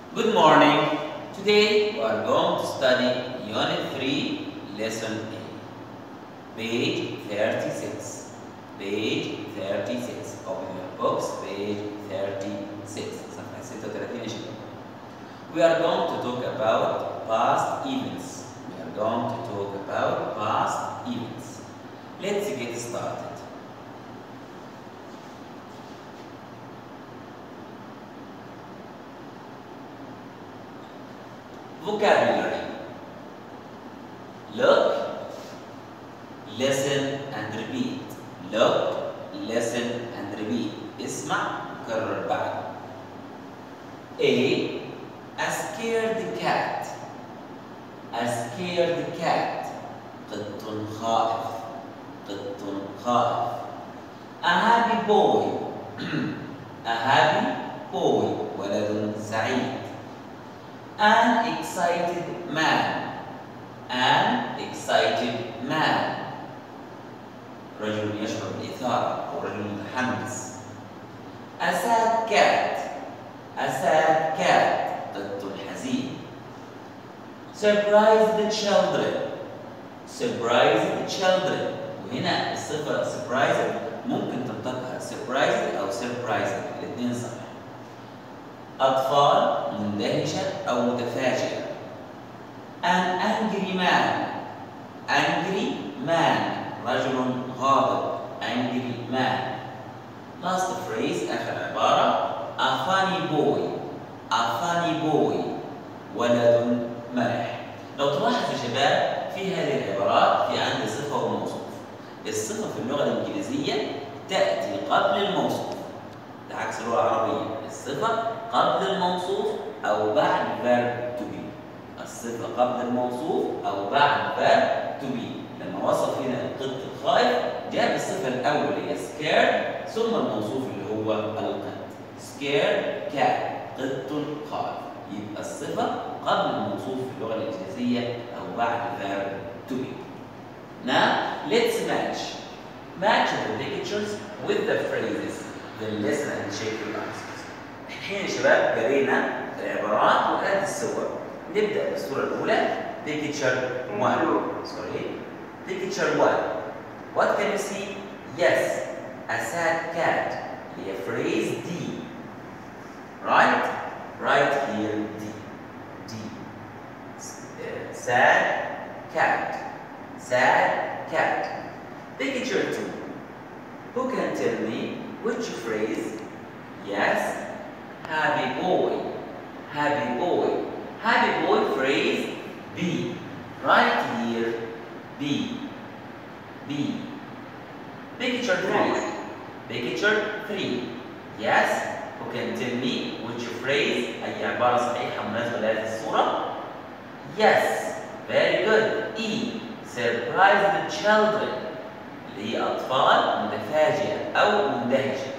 Good morning. Today we are going to study Unit 3, Lesson 8. Page 36. Page 36. Open your books. Page 36. صفحة 36 يا شباب. We are going to talk about past events. We are going to talk about past events. Let's get started. Vocabulary. Look, listen and repeat. Look, listen and repeat. اسمع كرر بعد. A. A scared cat. A scared cat. قط خائف. قط خائف. A happy boy. A happy boy. ولد سعيد. An excited man. An excited man. رجل يشعر بالإثارة أو رجل متحمس. A sad cat. A sad cat. قط حزين. Surprise the children. Surprise the children. وهنا الصفة surprise ممكن تنطقها surprise أو surprise الاثنين صح. أطفال مندهشة أو متفاجئة. An angry man. Angry man. رجل غاضب. Angry man. Last phrase آخر عبارة. A funny boy. A funny boy. ولد مرح. لو تلاحظ يا شباب في هذه العبارات في عندي صفة وموصوف. الصفة في اللغة الإنجليزية تأتي قبل الموصوف. ده عكس اللغة العربية. الصفة قبل الموصوف أو بعد verb to be. الصفة قبل الموصوف أو بعد verb to be. لما وصف هنا القط الخائف جاب الصفة الأول اللي هي scared ثم الموصوف اللي هو القط. scared cat قط خائف. يبقى الصفة قبل الموصوف في اللغة الإنجليزية أو بعد verb to be. Now let's match. Match the pictures with the phrases. Then listen and check your answers. الحين يا شباب قرينا العبارات وآلة الصور. نبدأ بالصورة الأولى picture 1. Sorry. Picture 1. What can you see? Yes, a sad cat. هي phrase D. Right? Right here D. D. Uh, sad cat. Sad cat. Picture 2. Who can tell me which phrase? Yes, happy boy. Happy boy. Happy boy phrase B. Right here B. B. Picture 3. Picture 3. Yes, who can tell me which phrase أي عبارة صحيحة مناسبة لهذه الصورة؟ Yes, very good. E. Surprise the children. اللي هي أطفال متفاجئة أو مندهشة.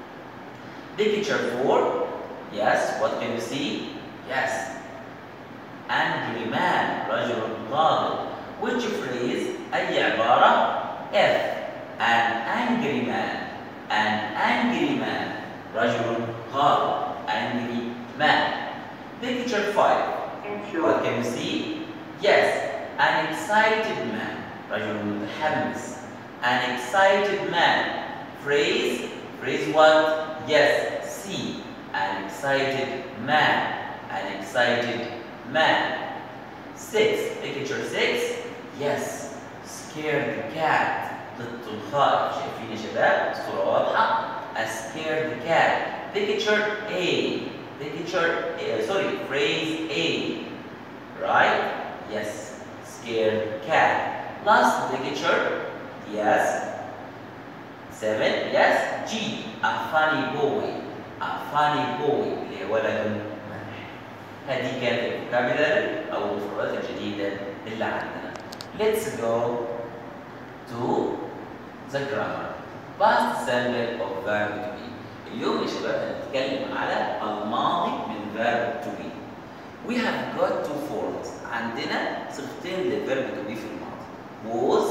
Picture 4. Yes, what can you see? Yes. Angry man. رجل غاضب. Which phrase? أي عبارة؟ F. An angry man. An angry man. رجل غاضب. Angry man. Picture 5. What can you see? Yes. An excited man. رجل متحمس. An excited man. Phrase. Phrase what? Yes. C. An excited man. An excited man. Six. Picture six. Yes. Scared cat. قط الخائف. شايفين يا شباب؟ الصورة واضحة. A scared cat. Picture A. Picture A. Sorry. Phrase A. Right? Yes. Scared cat. Last picture. Yes. Seven. Yes. G. A funny boy. A funny boy. اللي هو ولد مرح. هذه كانت الفوكابيلاري أو المفردات الجديدة اللي عندنا. Let's go to the grammar. Past simple of verb to be. اليوم يا شباب هنتكلم على الماضي من verb to be. We have got two forms. عندنا صيغتين للverb to be في الماضي. Was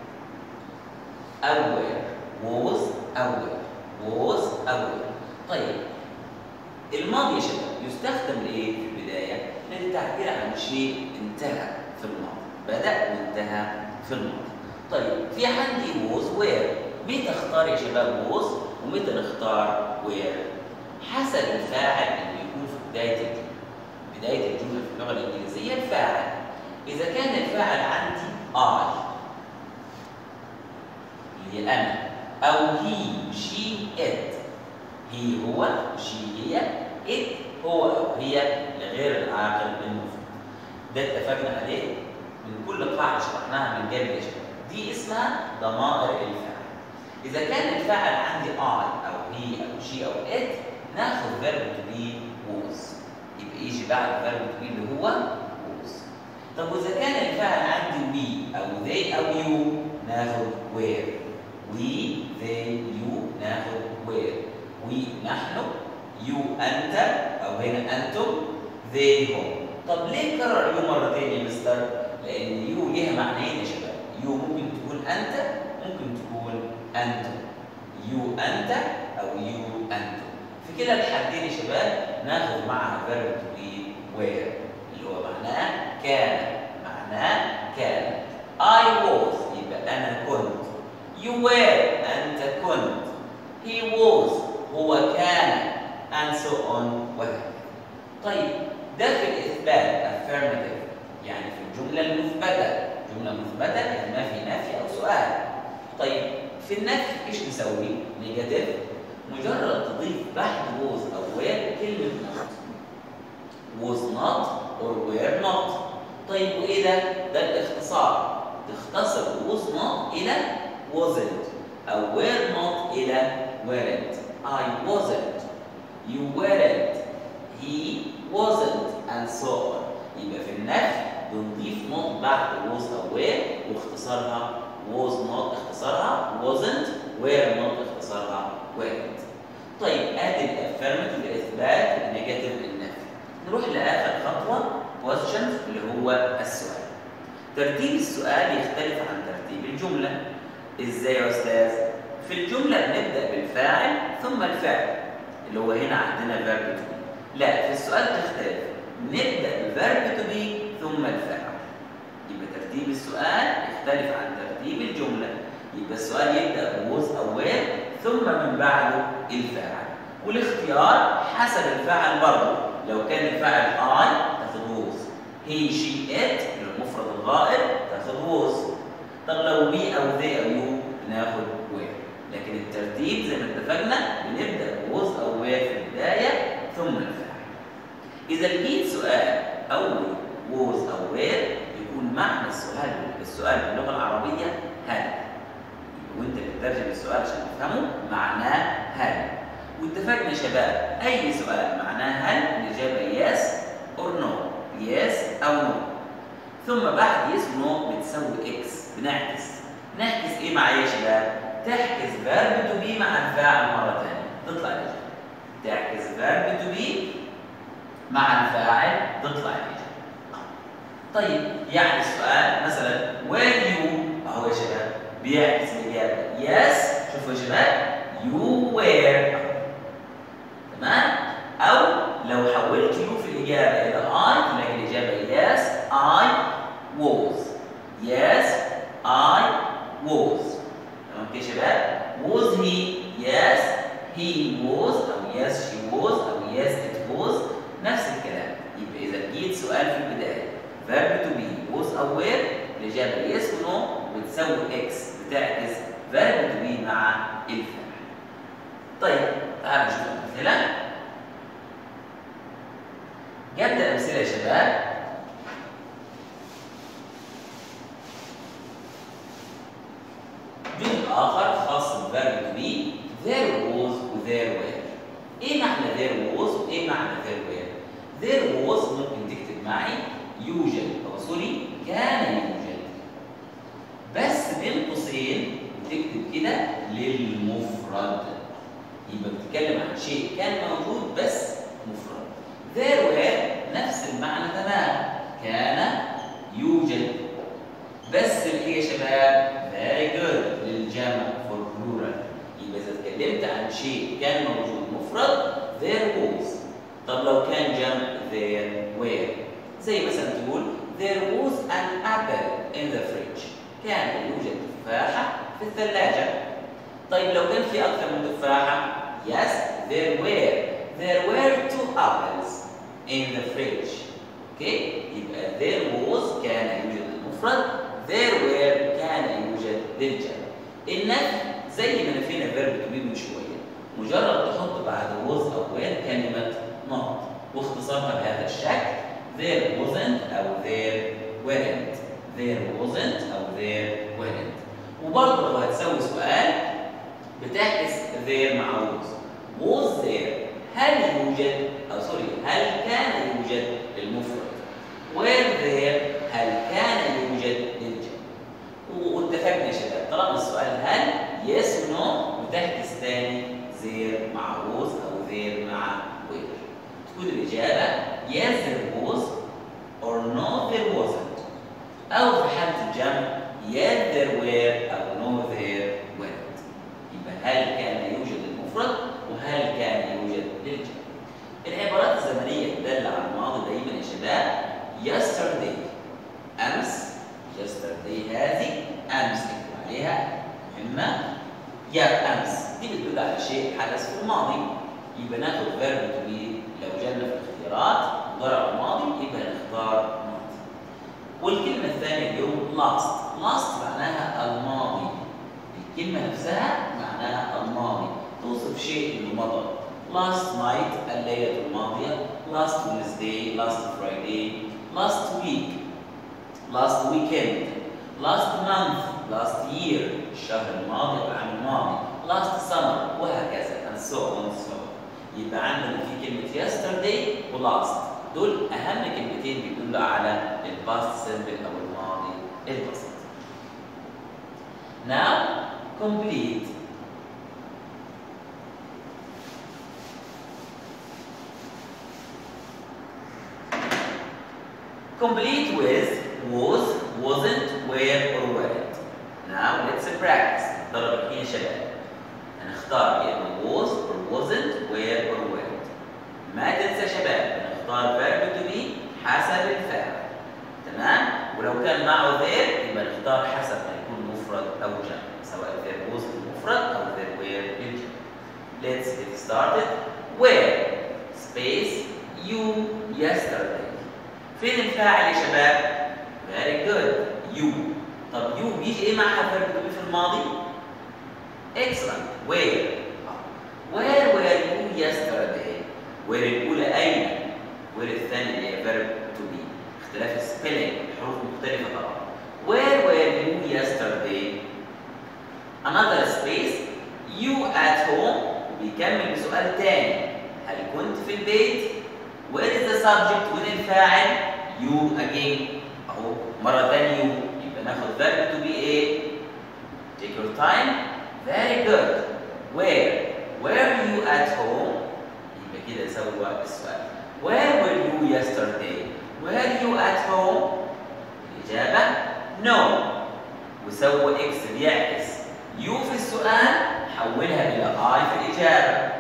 aware. Was aware. Was aware. طيب الماضي يا شباب يستخدم لايه في البدايه؟ للتعبير عن شيء انتهى في الماضي بدا وانتهى في الماضي طيب في عندي was where متى اختار يا شباب was ومتى نختار where حسب الفاعل اللي يكون في بدايه الجمله بدايه الجمله في اللغه الانجليزيه الفاعل اذا كان الفاعل عندي I اللي هي انا او he she it هي هو she هي it هو او هي لغير العاقل المفرد ده اتفقنا عليه من كل قاعده شرحناها من قبل يا شباب دي اسمها ضمائر الفاعل اذا كان الفاعل عندي I او he او she او it ناخذ verb to be was يبقى يجي بعد verb to be اللي هو was طب واذا كان الفاعل عندي we او they او you ناخذ where we they you ناخذ where we نحن you انت او هنا انتم they هم طب ليه كرر يو مرتين يا مستر؟ لان يو ليها معنيين يا شباب يو ممكن تكون انت ممكن تكون انتم يو انت او يو انتم في كلا الحالتين يا شباب ناخذ معها verb to be where اللي هو معناه كان معناه كان I was يبقى أنا كنت You were أنت كنت He was هو كان and so on وهكذا طيب ده في الإثبات affirmative يعني في الجملة المثبتة جملة مثبتة يعني ما في نفي أو سؤال طيب في النفي ايش نسوي؟ نيجاتيف مجرد تضيف بعد was أو were كلمة not was not or were not طيب وإيه ده؟ ده الاختصار تختصر was not إلى wasn't أو were not إلى weren't I wasn't you weren't he wasn't and so on يبقى في النفي بنضيف not بعد was أو were واختصارها was not اختصارها wasn't were not اختصارها weren't طيب ادي الافيرماتيف الاثبات والنيجاتيف النفي نروح لاخر خطوه questions اللي هو السؤال ترتيب السؤال يختلف عن ترتيب الجمله ازاي يا استاذ في الجمله بنبدا بالفاعل ثم الفعل اللي هو هنا عندنا الفيرب تو بي لا في السؤال تختلف نبدا بالفيرب تو بي ثم الفعل يبقى ترتيب السؤال يختلف عن ترتيب الجمله يبقى السؤال يبدا بوز او وير ثم من بعده الفاعل والاختيار حسب الفاعل برضه لو كان الفاعل I تاخد ووز هي شي ات المفرد الغائب تاخد ووز طب لو وي او ذي او يو بناخد وير لكن الترتيب زي ما اتفقنا بنبدا بوز او وير في البدايه ثم الفاعل اذا لقيت سؤال اول ووز او وير يكون معنى السؤال السؤال باللغه العربيه هل وانت بتترجم السؤال عشان تفهمه معناه هل واتفقنا يا شباب اي سؤال معناه هل الاجابه يس اور نو يس او نو ثم بعد يس ونو بتساوي اكس بنعكس نعكس ايه معايا يا شباب تحكس فيرب تو بي مع الفاعل مره ثانيه تطلع الاجابه تعكس فيرب تو بي مع الفاعل تطلع الاجابه طيب يعني السؤال مثلا وين يو اهو يا شباب بيعكس الاجابه يس شوفوا يا شباب يو وير تمام او لو حولت يو في الاجابه الى اي تلاقي الاجابه يس اي was yes I was تمام كده يا شباب was he yes he was او yes she was او yes it was نفس الكلام يبقى اذا جيت سؤال في البدايه verb to be was او were الاجابه yes و no بتساوي x بتعكس verb to be مع الفعل طيب تعالوا نشوف الامثله جبنا الامثله يا شباب جزء اخر خاص بالverb to be there was و there were ايه معنى there was وايه معنى there were there was ممكن تكتب معي يوجد او سوري كان يوجد بس بين قوسين تكتب كده للمفرد يبقى بتتكلم عن شيء كان موجود بس مفرد there were نفس المعنى تمام كان يوجد بس الايه يا شباب very good للجمع for plural يبقى اذا اتكلمت عن شيء كان موجود مفرد there was طب لو كان جنب there were زي مثلا تقول there was an apple in the fridge كان يوجد تفاحة في الثلاجة طيب لو كان في أكثر من تفاحة yes there were there were two apples in the fridge اوكي يبقى there was كان يوجد المفرد there were كان يوجد للجمع النفي زي ما نفينا الفيرب تو من شويه مجرد تحط بعد was او were كلمه not واختصارها بهذا الشكل there wasn't او there weren't there wasn't او there weren't وبرضه لو هتسوي سؤال بتعكس there مع was was there هل يوجد او سوري هل كان يوجد المفرد were there هل كان يوجد للجمع واتفقنا يا شباب طالما السؤال هل yes or no وتعكس ثاني there مع was او there مع were تكون الاجابه yes there was or no there wasn't او في حاله الجمع yes there were او no there weren't يبقى هل كان يوجد المفرد وهل كان يوجد للجمع العبارات الزمنيه تدل على الماضي دايما يا شباب yesterday امس yesterday هذه امس اكتب عليها مهمه يا امس دي بتدل على شيء حدث في الماضي يبقى ناخد verb to be لو جالنا في الاختيارات مضارع ماضي يبقى نختار ماضي والكلمه الثانيه اليوم last last معناها الماضي الكلمه نفسها معناها الماضي توصف شيء اللي مضى last night الليله الماضيه last Wednesday last Friday last week last weekend last month last year الشهر الماضي او العام الماضي last summer وهكذا and so on and so on يبقى عندنا في كلمة yesterday و last دول أهم كلمتين بيدلوا على الباست simple أو الماضي البسيط. Now complete complete with was, wasn't, were or weren't. Now let's practice. ضرب الحين يا شباب. هنختار يا اما was or wasn't, were or weren't. ما تنسى يا شباب نختار verb to be حسب الفعل. تمام؟ ولو كان معه there يبقى نختار حسب ما يكون مفرد أو جمع، سواء there was المفرد أو there were الجمع. Let's get started. Where space you yesterday. فين الفاعل يا شباب؟ Very good. You. طب you بيجي ايه معها verb to be في الماضي؟ Excellent. Where? Where were you yesterday? Where الأولى أين؟ Where الثانية اللي هي verb to be. اختلاف السبيلنج الحروف مختلفة طبعا. Where were you yesterday? Another space. You at home وبيكمل بسؤال تاني. هل كنت في البيت؟ Where is the subject؟ وين الفاعل؟ You again. أهو مرة ثانية you. يبقى ناخد verb to be إيه؟ Take your time. Very good. Where? Were you at home? يبقى كده سوى السؤال. Where were you yesterday? Were you at home? الإجابة no. وسوى إكس بيعكس يو في السؤال حولها إلى I في الإجابة.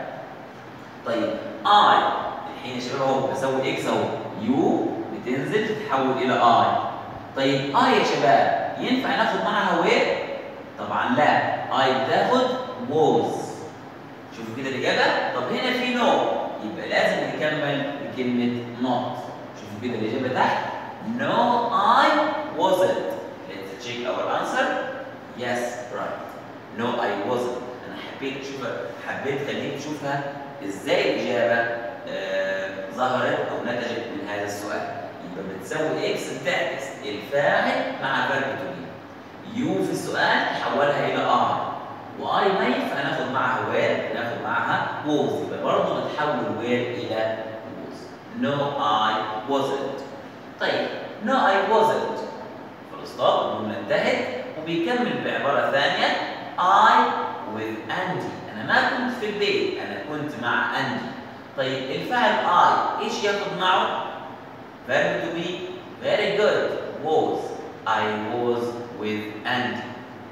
طيب I الحين يا شباب اهو بسوي إكس أهو يو بتنزل تتحول إلى I. طيب I يا شباب ينفع ناخد معاها where؟ طبعا لا I بتاخد was شوفوا كده الإجابة طب هنا في no يبقى لازم نكمل بكلمة not شوفوا كده الإجابة تحت No I wasn't Let's check our answer Yes right No I wasn't أنا حبيت أشوفها حبيت خليك تشوفها إزاي الإجابة آه ظهرت أو نتجت من هذا السؤال يبقى بتساوي إكس بتعكس الفاعل مع verb to be يو في السؤال تحولها الى ار واي ما ينفع ناخد معاها وير ناخد معاها ووز يبقى برضه بتحول وير الى ووز نو اي wasn't طيب نو اي wasn't فول ستوب الجمله انتهت وبيكمل بعباره ثانيه I with Andy انا ما كنت في البيت انا كنت مع أندي طيب الفعل I ايش ياخد معه؟ verb to be very good was I was with Andy.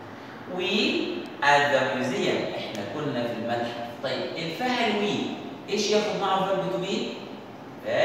We at the museum احنا كنا في المتحف. طيب الفاعل we ايش ياخد معه verb to be؟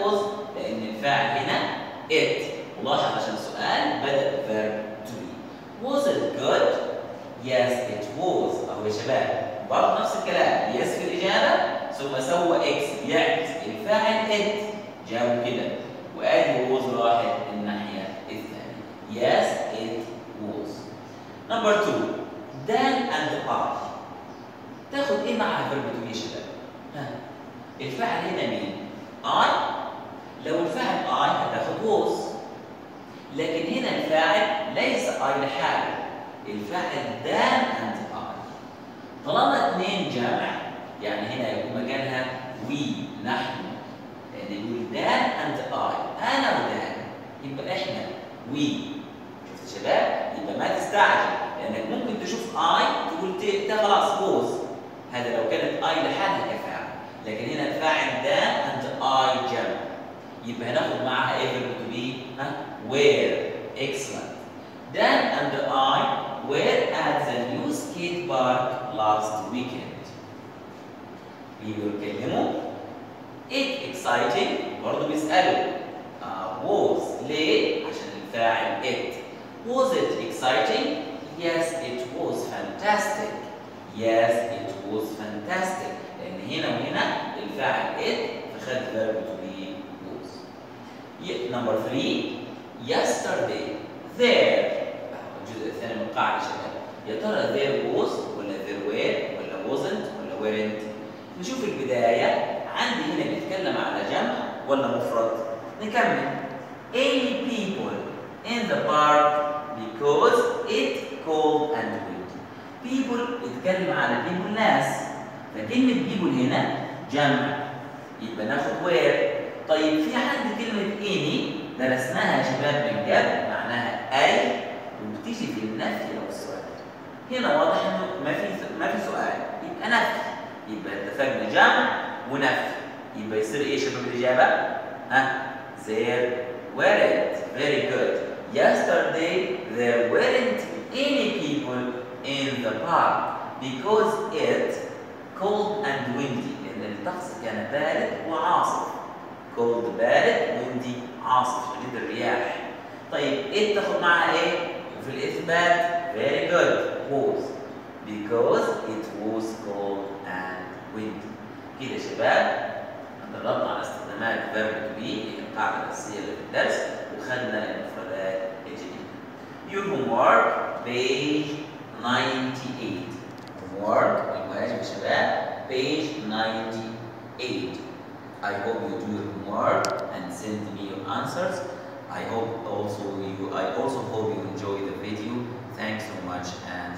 was لأن الفاعل هنا it ولاحظ عشان السؤال بدأ verb to be was it good؟ yes it was أهو يا شباب برضه نفس الكلام yes في الإجابة ثم سوى x يعكس الفاعل it جاوب كده وادي was راحت الناحية الثانية yes it was number two Dan and I تاخد ايه معها verb to be يا شباب؟ ها الفاعل هنا مين؟ I لو الفاعل I هتاخد was لكن هنا الفاعل ليس I لحاله الفاعل Dan and I طالما اثنين جمع يعني هنا يكون مكانها we نحن لان يقول Dan and I انا ودان يبقى احنا we شفت يا شباب؟ يبقى ما تستعجل لانك ممكن تشوف I تقول ت- ده خلاص was هذا لو كانت I لحالها كفاعل لكن هنا الفاعل Dan and I جمع يبقى هناخد معاها ايه verb to be ها where excellent Dan and I were at the new skate park last weekend بيكلموا it exciting برضه بيسألوا uh, was ليه عشان الفاعل it was it exciting yes it was fantastic yes it was fantastic لأن هنا وهنا الفاعل it فخد verb to be was Ye- number three yesterday there الجزء الثاني من القاعدة يا شباب يا ترى there was ولا there were ولا wasn't ولا weren't نشوف البداية عندي هنا بيتكلم على جمع ولا مفرد نكمل 80 people in the park because it cold and windy people بيتكلم على people ناس فكلمة people هنا جمع يبقى ناخد where طيب في عندي كلمة any درسناها يا شباب من قبل معناها أي وبتيجي في النفي أو السؤال هنا واضح إنه ما في ما في سؤال يبقى نفي يبقى اتفقنا جمع ونفي يبقى يصير ايه يا شباب الإجابة؟ ها there weren't very good yesterday there weren't any people in the park because it cold and windy لأن الطقس كان بارد وعاصف cold بارد windy عاصف شديد الرياح طيب ايه تاخد معها ايه؟ وفي الإثبات very good was because it was cold and windy كده يا شباب دربنا على استخدامات verb to be اللي هي القاعدة الأساسية اللي في الدرس وخدنا المفردات الجديدة. Your homework page 98 homework الواجب يا شباب page 98 I hope you do your homework and send me your answers. I hope also you I also hope you enjoy the video. Thanks so much and